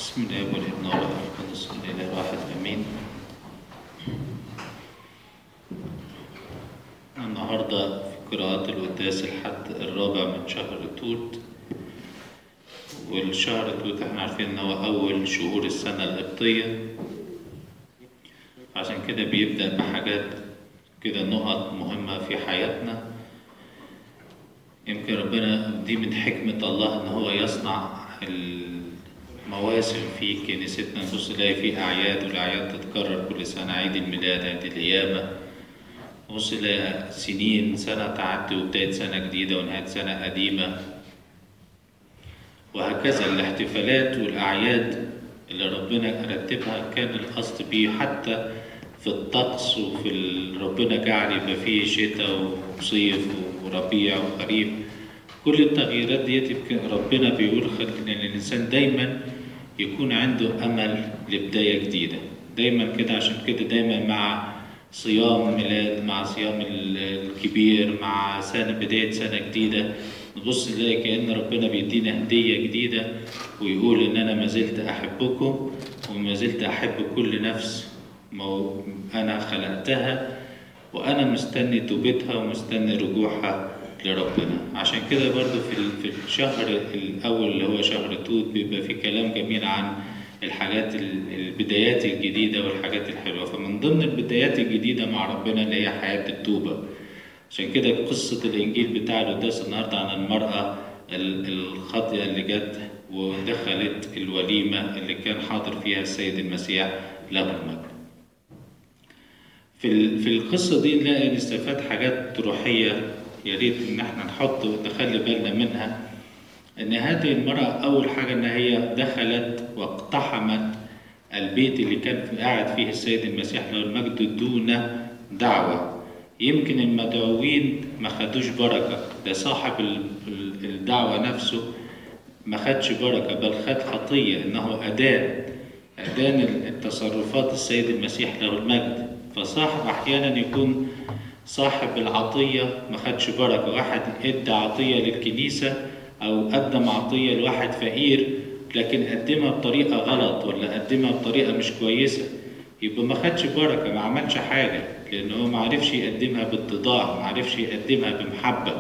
بسم الله والابن والروح القدس الاله واحد امين النهارده في قراءات القداس الحد الرابع من شهر توت والشهر توت احنا عارفين ان هو اول شهور السنه القبطيه عشان كده بيبدا بحاجات كده نقط مهمه في حياتنا يمكن ربنا دي من حكمه الله ان هو يصنع المواسم في كنيستنا نبص نلاقي في أعياد والأعياد تتكرر كل سنة عيد الميلاد عيد القيامة نبص نلاقي سنين سنة تعدي وبداية سنة جديدة ونهاية سنة قديمة وهكذا الاحتفالات والأعياد اللي ربنا رتبها كان القصد بيه حتى في الطقس وفي ال- ربنا جعل يبقى فيه شتاء وصيف وربيع وخريف كل التغييرات ديت يمكن ربنا بيقول خل- ان الانسان دايما يكون عنده امل لبدايه جديده دايما كده عشان كده دايما مع صيام ميلاد مع صيام ال- الكبير مع سنه بدايه سنه جديده نبص نلاقي كأن ربنا بيدينا هدية جديدة ويقول إن أنا ما زلت أحبكم وما زلت أحب كل نفس مو أنا خلقتها وأنا مستني توبتها ومستني رجوعها لربنا عشان كده برضو في ال- في الشهر الأول اللي هو شهر توت بيبقى في كلام جميل عن الحاجات ال- البدايات الجديدة والحاجات الحلوة فمن ضمن البدايات الجديدة مع ربنا اللي هي حياة التوبة عشان كده قصة الإنجيل بتاع القداس النهاردة عن المرأة ال- الخاطئة اللي جت ودخلت الوليمة اللي كان حاضر فيها السيد المسيح له المجد. في ال- في القصة دي نلاقي نستفاد حاجات روحية يا ريت إن احنا نحط نخلي بالنا منها إن هذه المرأة أول حاجة إن هي دخلت واقتحمت البيت اللي كان في- قاعد فيه السيد المسيح له المجد دون دعوة يمكن المدعوين ما خدوش بركة ده صاحب ال- ال- الدعوة نفسه ما خدش بركة بل خد خطية إنه أدان أدان التصرفات السيد المسيح له المجد فصاحب أحيانا يكون صاحب العطية ما خدش بركة واحد ادى عطية للكنيسة أو قدم عطية لواحد فقير لكن قدمها بطريقة غلط ولا قدمها بطريقة مش كويسة يبقى ما خدش بركة ما عملش حاجة لأن هو ما عرفش يقدمها باتضاع ما عرفش يقدمها بمحبة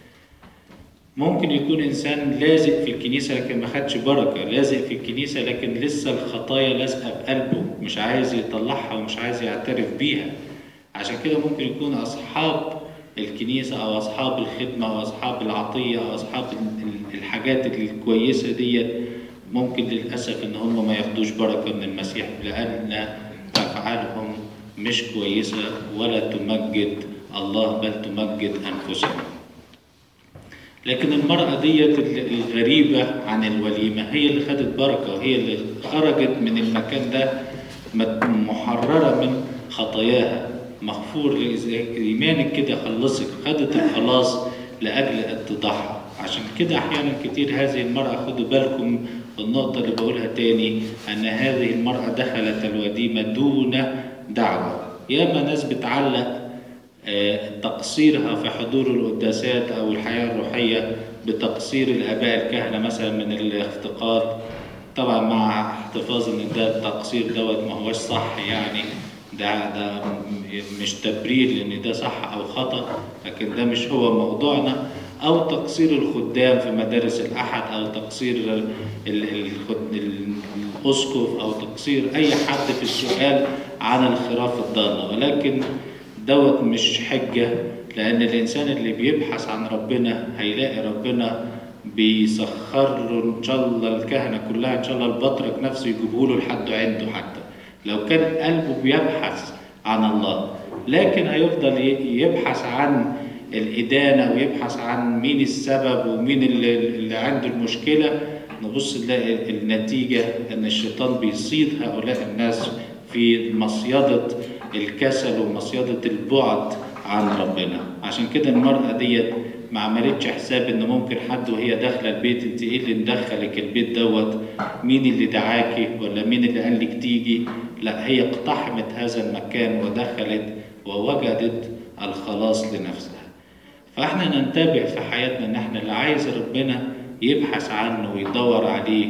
ممكن يكون إنسان لازق في الكنيسة لكن ما خدش بركة لازق في الكنيسة لكن لسه الخطايا لازقة في قلبه مش عايز يطلعها ومش عايز يعترف بيها عشان كده ممكن يكون أصحاب الكنيسة أو أصحاب الخدمة أو أصحاب العطية أو أصحاب ال- ال- الحاجات الكويسة دي ممكن للأسف إن هم ما ياخدوش بركة من المسيح لأن أفعالهم مش كويسة ولا تمجد الله بل تمجد أنفسهم لكن المرأة ديت الغريبة عن الوليمة هي اللي خدت بركة وهي اللي خرجت من المكان ده مت- محررة من خطاياها مغفور لإز- إيمانك كده خلصك خدت الخلاص لأجل اتضاعها عشان كده أحيانا كتير هذه المرأة خدوا بالكم النقطة اللي بقولها تاني أن هذه المرأة دخلت الوديمة دون دعوة ياما ناس بتعلق آه، تقصيرها في حضور القداسات أو الحياة الروحية بتقصير الآباء الكهنة مثلا من الافتقاد طبعا مع احتفاظ ان ده التقصير دوت ما هوش صح يعني ده ده م- مش تبرير لان ده صح او خطا لكن ده مش هو موضوعنا او تقصير الخدام في مدارس الاحد او تقصير ال- ال- الخد- ال- الاسقف او تقصير اي حد في السؤال عن الخراف الضاله ولكن دوت مش حجة لأن الإنسان اللي بيبحث عن ربنا هيلاقي ربنا بيسخر له إن شاء الله الكهنة كلها إن شاء الله البطرك نفسه يجيبه له لحد عنده حتى لو كان قلبه بيبحث عن الله لكن هيفضل ي- يبحث عن الإدانة ويبحث عن مين السبب ومين اللي, اللي عنده المشكلة نبص نلاقي النتيجة إن الشيطان بيصيد هؤلاء الناس في مصيدة الكسل ومصيدة البعد عن ربنا عشان كده المرأة ديت ما عملتش حساب ان ممكن حد وهي داخله البيت انت ايه اللي مدخلك البيت دوت مين اللي دعاكي ولا مين اللي قال لك تيجي لا هي اقتحمت هذا المكان ودخلت ووجدت الخلاص لنفسها فاحنا ننتبه في حياتنا ان احنا اللي عايز ربنا يبحث عنه ويدور عليه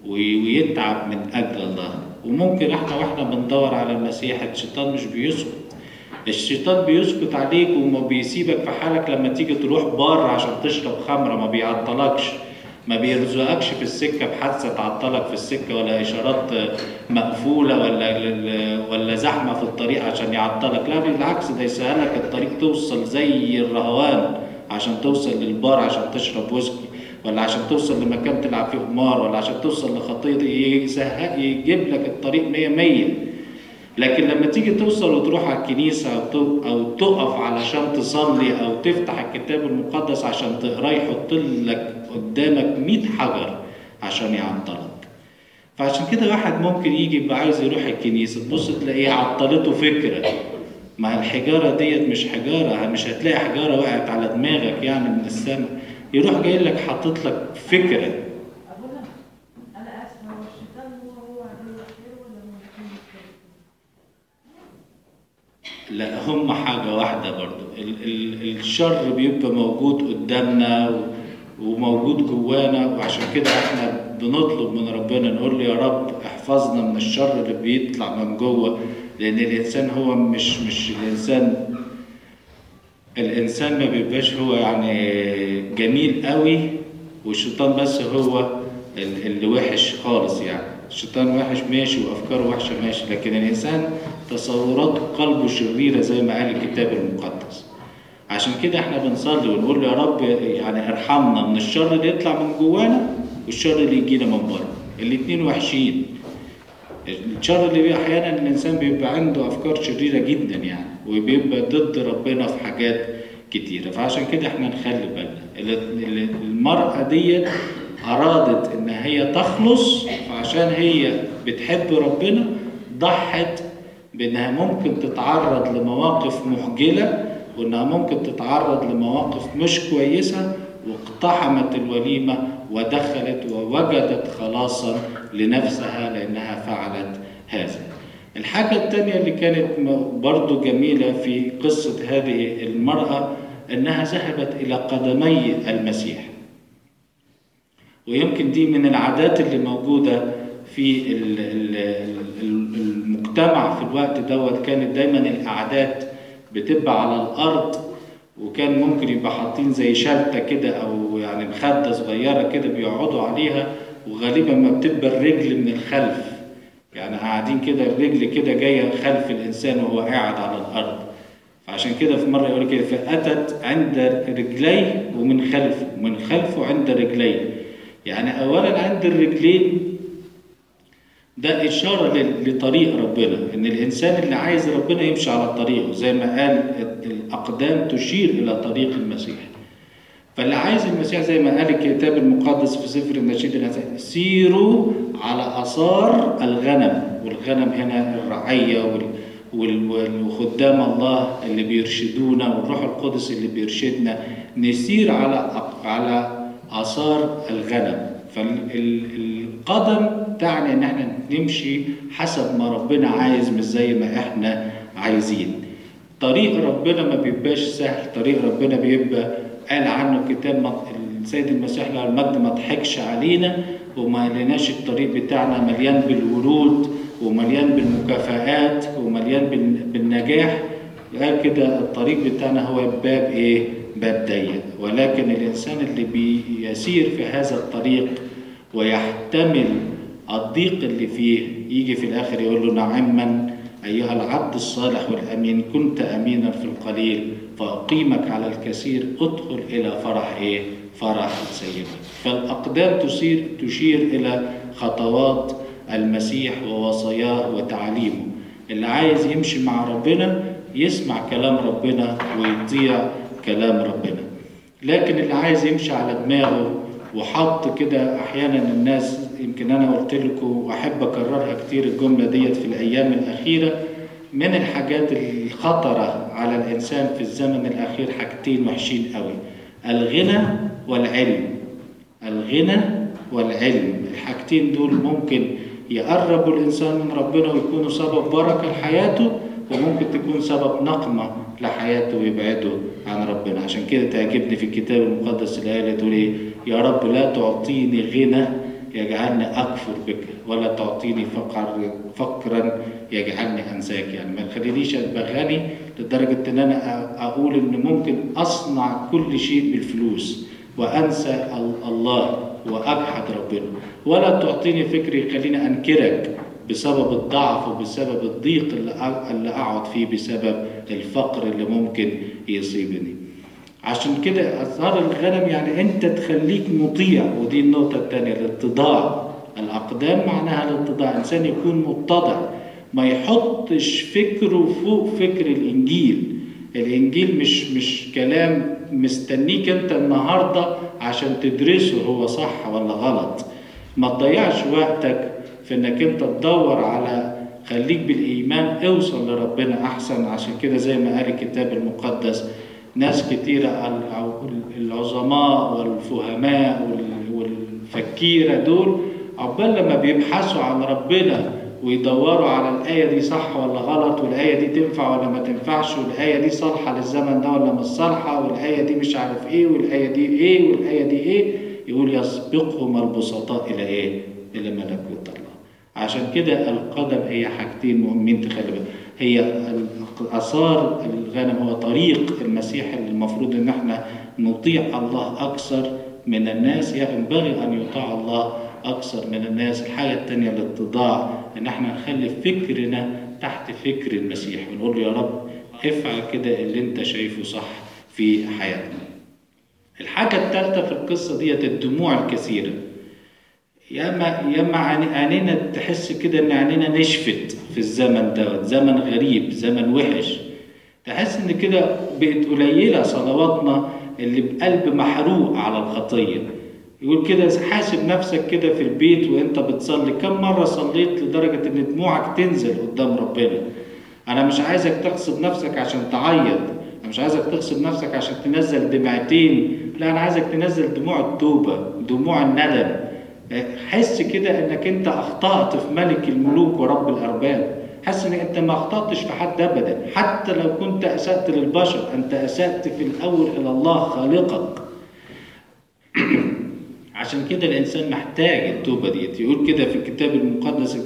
وي- ويتعب من اجل الله وممكن احنا واحنا بندور على المسيح الشيطان مش بيسكت الشيطان بيسكت عليك وما بيسيبك في حالك لما تيجي تروح بار عشان تشرب خمرة ما بيعطلكش ما بيرزقكش في السكة بحادثة تعطلك في السكة ولا إشارات مقفولة ولا ولا زحمة في الطريق عشان يعطلك لا بالعكس ده يسهلك الطريق توصل زي الرهوان عشان توصل للبار عشان تشرب ويسكي ولا عشان توصل لمكان تلعب فيه قمار ولا عشان توصل لخطية يسهل يجيب لك الطريق مية مية لكن لما تيجي توصل وتروح على الكنيسة أو تو- أو تقف علشان تصلي أو تفتح الكتاب المقدس عشان تقراه يحط لك قدامك 100 حجر عشان يعطلك فعشان كده واحد ممكن يجي يبقى عايز يروح الكنيسة تبص تلاقيه عطلته فكرة ما الحجارة ديت مش حجارة مش هتلاقي حجارة وقعت على دماغك يعني من السماء يروح جاي لك حاطط لك فكرة أبونا أنا آسفة هو الشيطان هو هو عدو الخير ولا هو الخير لا هم حاجة واحدة برضو ال ال الشر بيبقى موجود قدامنا و- وموجود جوانا وعشان كده احنا بنطلب من ربنا نقول له يا رب احفظنا من الشر اللي بيطلع من جوه لان الانسان هو مش مش الانسان الانسان ما بيبقاش هو يعني جميل قوي والشيطان بس هو ال- اللي وحش خالص يعني الشيطان وحش ماشي وافكاره وحشه ماشي لكن الانسان تصوراته قلبه شريره زي ما قال الكتاب المقدس عشان كده احنا بنصلي ونقول له يا رب يعني ارحمنا من الشر اللي يطلع من جوانا والشر اللي يجينا من بره الاتنين وحشين الشر اللي بي- احيانا الانسان بيبقى عنده افكار شريره جدا يعني وبيبقى ضد ربنا في حاجات كتيره فعشان كده احنا نخلي بالنا ال- ال- المراه ديت ارادت ان هي تخلص فعشان هي بتحب ربنا ضحت بانها ممكن تتعرض لمواقف محجله وانها ممكن تتعرض لمواقف مش كويسه واقتحمت الوليمه ودخلت ووجدت خلاصا لنفسها لانها فعلت هذا. الحاجه الثانيه اللي كانت م- برضو جميله في قصه هذه المراه انها ذهبت الى قدمي المسيح. ويمكن دي من العادات اللي موجودة في ال- ال- ال- المجتمع في الوقت دوت كانت دايما القعدات بتبقى على الأرض وكان ممكن يبقى حاطين زي شلتة كده أو يعني مخدة صغيرة كده بيقعدوا عليها وغالبا ما بتبقى الرجل من الخلف يعني قاعدين كده الرجل كده جاية خلف الإنسان وهو قاعد على الأرض فعشان كده في مرة يقول كده فأتت عند رجليه ومن خلفه ومن خلفه عند رجليه يعني أولا عند الرجلين ده إشارة لل- لطريق ربنا إن الإنسان اللي عايز ربنا يمشي على طريقه زي ما قال الأقدام تشير إلى طريق المسيح فاللي عايز المسيح زي ما قال الكتاب المقدس في سفر النشيد الأنسان سيروا على آثار الغنم والغنم هنا الرعية وال وال- وال- وخدام الله اللي بيرشدونا والروح القدس اللي بيرشدنا نسير على أق- على آثار الغنم فالقدم تعني ان احنا نمشي حسب ما ربنا عايز مش زي ما احنا عايزين طريق ربنا ما بيبقاش سهل طريق ربنا بيبقى قال عنه الكتاب ما- السيد المسيح له المجد ما ضحكش علينا وما لناش الطريق بتاعنا مليان بالورود ومليان بالمكافآت ومليان بال- بالنجاح قال كده الطريق بتاعنا هو باب ايه باب ضيق ولكن الانسان اللي بيسير في هذا الطريق ويحتمل الضيق اللي فيه يجي في الاخر يقول له نعما ايها العبد الصالح والامين كنت امينا في القليل فاقيمك على الكثير ادخل الى فرح ايه فرح سيدك فالاقدام تشير تشير الى خطوات المسيح ووصاياه وتعاليمه اللي عايز يمشي مع ربنا يسمع كلام ربنا ويطيع كلام ربنا لكن اللي عايز يمشي على دماغه وحط كده احيانا الناس يمكن انا قلت لكم واحب اكررها كتير الجمله ديت في الايام الاخيره من الحاجات الخطره على الانسان في الزمن الاخير حاجتين وحشين قوي الغنى والعلم الغنى والعلم الحاجتين دول ممكن يقربوا الإنسان من ربنا ويكونوا سبب بركة لحياته وممكن تكون سبب نقمة لحياته ويبعده عن ربنا عشان كده تعجبني في الكتاب المقدس الآية اللي تقول إيه يا رب لا تعطيني غنى يجعلني أكفر بك ولا تعطيني فقر فقرا يجعلني أنساك يعني ما تخلينيش أبقى غني لدرجة إن أنا أ- أقول إن ممكن أصنع كل شيء بالفلوس وأنسى ال- الله وأجحد ربنا ولا تعطيني فكر يخليني أنكرك بسبب الضعف وبسبب الضيق اللي أ- اللي أقعد فيه بسبب الفقر اللي ممكن يصيبني عشان كده أثار الغنم يعني أنت تخليك مطيع ودي النقطة الثانية الاتضاع الأقدام معناها الاتضاع إنسان يكون متضع ما يحطش فكره فوق فكر الإنجيل الإنجيل مش مش كلام مستنيك أنت النهاردة عشان تدرسه هو صح ولا غلط ما تضيعش وقتك في انك انت تدور على خليك بالايمان اوصل لربنا احسن عشان كده زي ما قال الكتاب المقدس ناس كتيرة ال- أو العظماء والفهماء وال- والفكيرة دول عقبال لما بيبحثوا عن ربنا ويدوروا على الآية دي صح ولا غلط والآية دي تنفع ولا ما تنفعش والآية دي صالحة للزمن ده ولا مش صالحة والآية دي مش عارف إيه والآية دي إيه والآية دي إيه يقول يسبقهم البسطاء إلى إيه؟ إلى ملكوت الله عشان كده القدم هي حاجتين مهمين تخلي بالك هي اثار الغنم هو طريق المسيح اللي المفروض ان احنا نطيع الله اكثر من الناس ينبغي ان يطاع الله اكثر من الناس الحاجه الثانيه الاتضاع ان احنا نخلي فكرنا تحت فكر المسيح ونقول له يا رب افعل كده اللي انت شايفه صح في حياتنا الحاجه الثالثه في القصه ديت الدموع الكثيره ياما ياما عيني- عينينا تحس كده ان عينينا نشفت في الزمن دوت زمن غريب زمن وحش تحس ان كده بقت قليله صلواتنا اللي بقلب محروق على الخطيه يقول كده حاسب نفسك كده في البيت وانت بتصلي كم مره صليت لدرجه ان دموعك تنزل قدام ربنا انا مش عايزك تغصب نفسك عشان تعيط انا مش عايزك تغصب نفسك عشان تنزل دمعتين لا انا عايزك تنزل دموع التوبه دموع الندم حس كده انك انت اخطأت في ملك الملوك ورب الارباب حس انك انت ما اخطأتش في حد ابدا حتى لو كنت اسأت للبشر انت اسأت في الاول الى الله خالقك عشان كده الانسان محتاج التوبه ديت يقول كده في الكتاب المقدس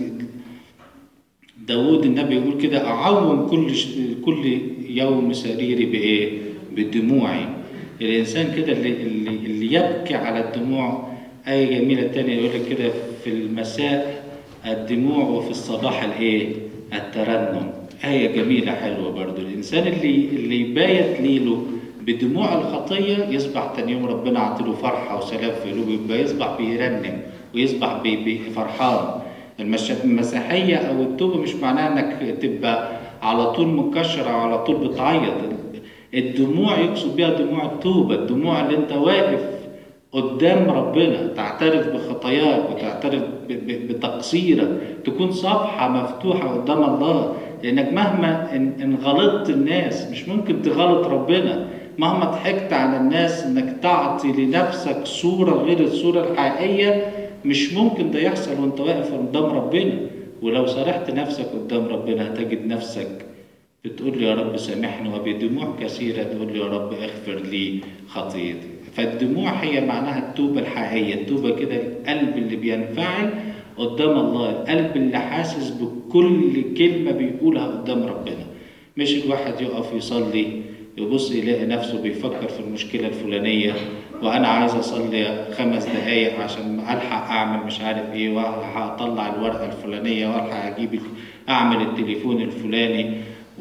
داود النبي يقول كده أعوم كل ش... كل يوم سريري بإيه؟ بدموعي الإنسان كده اللي, اللي, اللي يبكي على الدموع آية جميلة تانية يقول لك كده في المساء الدموع وفي الصباح الإيه؟ الترنم آية جميلة حلوة برضو الإنسان اللي اللي يبايت ليله بدموع الخطية يصبح تاني يوم ربنا عطيله فرحة وسلام في قلوبه يبقى يصبح بيرنم ويصبح بي بي فرحان المش... المسيحية أو التوبة مش معناها إنك تبقى على طول مكشر أو على طول بتعيط الدموع يقصد بيها دموع التوبة الدموع اللي أنت واقف قدام ربنا تعترف بخطاياك وتعترف ب... ب... بتقصيرك تكون صفحة مفتوحة قدام الله لأنك مهما إن... إن غلطت الناس مش ممكن تغلط ربنا مهما ضحكت على الناس إنك تعطي لنفسك صورة غير الصورة الحقيقية مش ممكن ده يحصل وانت واقف قدام ربنا ولو صرحت نفسك قدام ربنا هتجد نفسك بتقول لي يا رب سامحني وبدموع كثيرة تقول لي يا رب اغفر لي خطيئتي فالدموع هي معناها التوبة الحقيقية التوبة كده القلب اللي بينفعل قدام الله القلب اللي حاسس بكل كلمة بيقولها قدام ربنا مش الواحد يقف يصلي يبص يلاقي نفسه بيفكر في المشكلة الفلانية وأنا عايز أصلي خمس دقايق عشان ألحق أعمل مش عارف إيه وألحق أطلع الورقة الفلانية وألحق أجيب أعمل التليفون الفلاني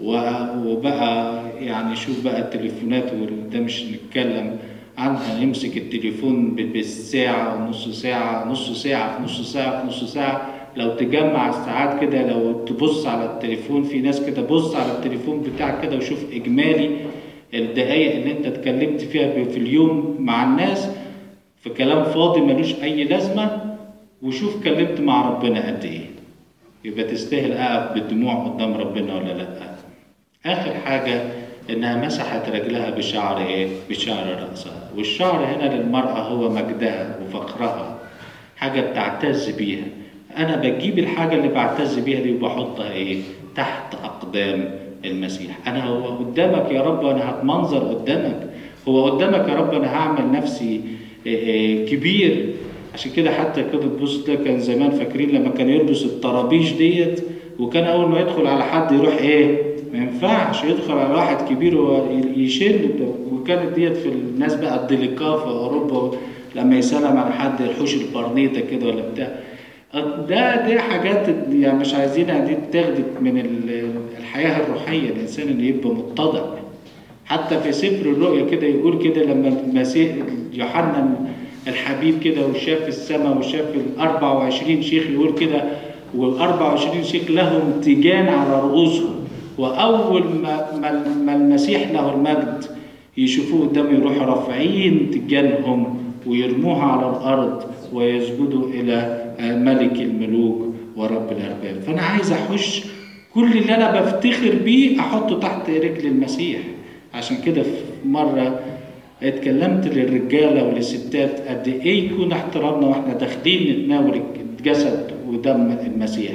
وبقى يعني شوف بقى التليفونات ده مش نتكلم عنها يمسك التليفون بالساعة ونص ساعة نص ساعة في نص ساعة في نص ساعة لو تجمع الساعات كده لو تبص على التليفون في ناس كده بص على التليفون بتاعك كده وشوف إجمالي الدقايق اللي انت اتكلمت فيها في اليوم مع الناس في كلام فاضي ملوش اي لازمه وشوف كلمت مع ربنا قد ايه يبقى تستاهل اقف بالدموع قدام ربنا ولا لا اخر حاجه انها مسحت رجلها بشعر ايه بشعر راسها والشعر هنا للمراه هو مجدها وفخرها حاجه بتعتز بيها انا بجيب الحاجه اللي بعتز بيها دي وبحطها ايه تحت اقدام المسيح انا هو قدامك يا رب وانا هتمنظر قدامك هو قدامك يا رب انا هعمل نفسي كبير عشان كده حتى كده تبص ده كان زمان فاكرين لما كان يلبس الطرابيش ديت وكان اول ما يدخل على حد يروح ايه ما ينفعش يدخل على واحد كبير ويشيل وكانت ديت في الناس بقى الديليكا في اوروبا لما يسلم على حد يحوش البرنيطه كده ولا بتاع ده دي حاجات يعني مش عايزينها دي تاخدت من ال- الحياه الروحيه الانسان اللي يبقى متضع حتى في سفر الرؤيا كده يقول كده لما المسيح يوحنا الحبيب كده وشاف السماء وشاف ال 24 شيخ يقول كده وال 24 شيخ لهم تيجان على رؤوسهم واول ما ما ما المسيح له المجد يشوفوه قدام يروحوا رافعين تيجانهم ويرموها على الارض ويسجدوا الى ملك الملوك ورب الارباب فانا عايز احش كل اللي انا بفتخر بيه احطه تحت رجل المسيح عشان كده في مره اتكلمت للرجاله وللستات قد ايه يكون احترامنا واحنا داخلين نتناول الجسد ودم المسيح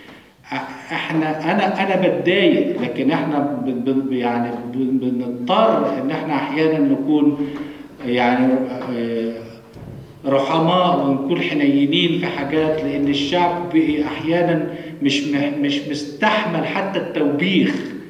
احنا انا انا بتضايق لكن احنا ب- ب- يعني ب- بنضطر ان احنا احيانا نكون يعني آه، رحماء ونكون حنينين في حاجات لان الشعب بقي احيانا مش م- مش مستحمل حتى التوبيخ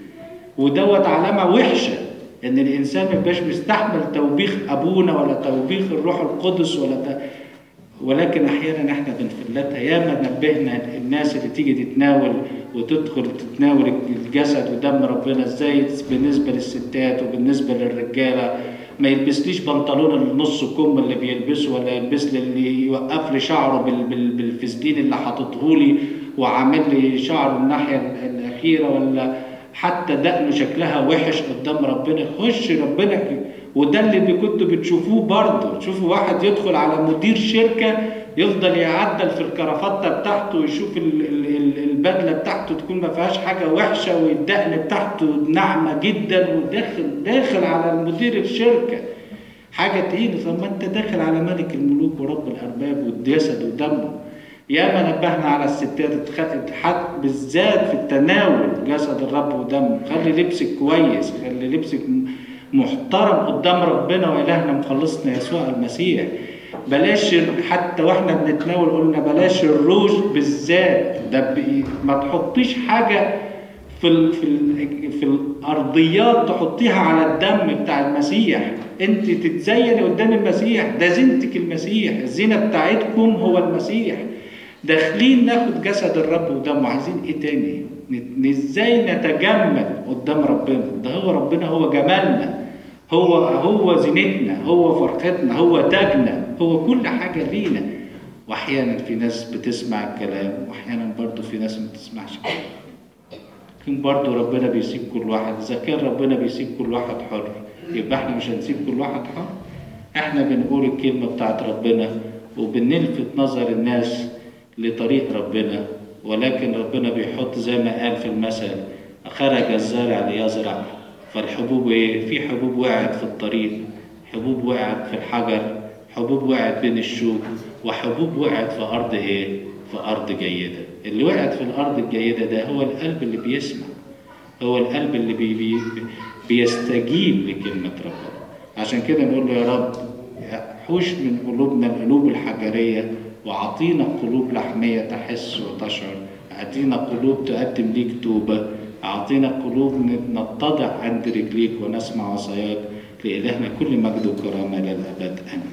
ودوت علامه وحشه ان الانسان ما يبقاش مستحمل توبيخ ابونا ولا توبيخ الروح القدس ولا ت... ولكن احيانا احنا بنفلتها ياما نبهنا الناس اللي تيجي تتناول وتدخل تتناول الجسد ودم ربنا ازاي بالنسبه للستات وبالنسبه للرجاله ما يلبسليش بنطلون النص كم اللي بيلبسه ولا يلبس لي اللي يوقف لي شعره بال... بال... بالفسدين اللي حاططه لي وعامل لي شعره الناحيه ال- الاخيره ولا حتى دقنه شكلها وحش قدام ربنا خش ربنا وده اللي كنتوا بتشوفوه برضه تشوفوا واحد يدخل على مدير شركة يفضل يعدل في الكرافتة بتاعته ويشوف ال- ال- ال- البدلة بتاعته تكون ما فيهاش حاجة وحشة والدقن بتاعته ناعمة جدا وداخل داخل على مدير الشركة حاجة تقيلة طب ما انت داخل على ملك الملوك ورب الأرباب والجسد ودمه ياما نبهنا على الستات اتخ- حت بالذات في التناول جسد الرب ودمه خلي لبسك كويس خلي لبسك م- محترم قدام ربنا وإلهنا مخلصنا يسوع المسيح بلاش ال- حتى واحنا بنتناول قلنا بلاش الروج بالذات ده بي- ما تحطيش حاجة في ال في ال في الارضيات تحطيها على الدم بتاع المسيح انت تتزيني قدام المسيح ده زينتك المسيح الزينه بتاعتكم هو المسيح داخلين ناخد جسد الرب ودمه عايزين ايه تاني ن- ازاي نتجمل قدام ربنا ده هو ربنا هو جمالنا هو هو زينتنا هو فرحتنا هو تاجنا هو كل حاجه لينا واحيانا في ناس بتسمع الكلام واحيانا برضو في ناس ما بتسمعش الكلام لكن برضه ربنا بيسيب كل واحد إذا كان ربنا بيسيب كل واحد حر يبقى احنا مش هنسيب كل واحد حر احنا بنقول الكلمة بتاعت ربنا وبنلفت نظر الناس لطريق ربنا ولكن ربنا بيحط زي ما قال في المثل خرج الزارع ليزرع فالحبوب ايه في حبوب وقعت في الطريق حبوب وقعت في الحجر حبوب وقعت بين الشوك وحبوب وقعت في ارض ايه في ارض جيده اللي وقعت في الارض الجيده ده هو القلب اللي بيسمع هو القلب اللي بي بي بيستجيب لكلمه ربنا عشان كده نقول له يا رب حوش من قلوبنا القلوب الحجريه وعطينا قلوب لحميه تحس وتشعر اعطينا قلوب تقدم ليك توبه اعطينا قلوب نتضع عند رجليك ونسمع وصاياك لإلهنا كل مجد وكرامة للأبد آمين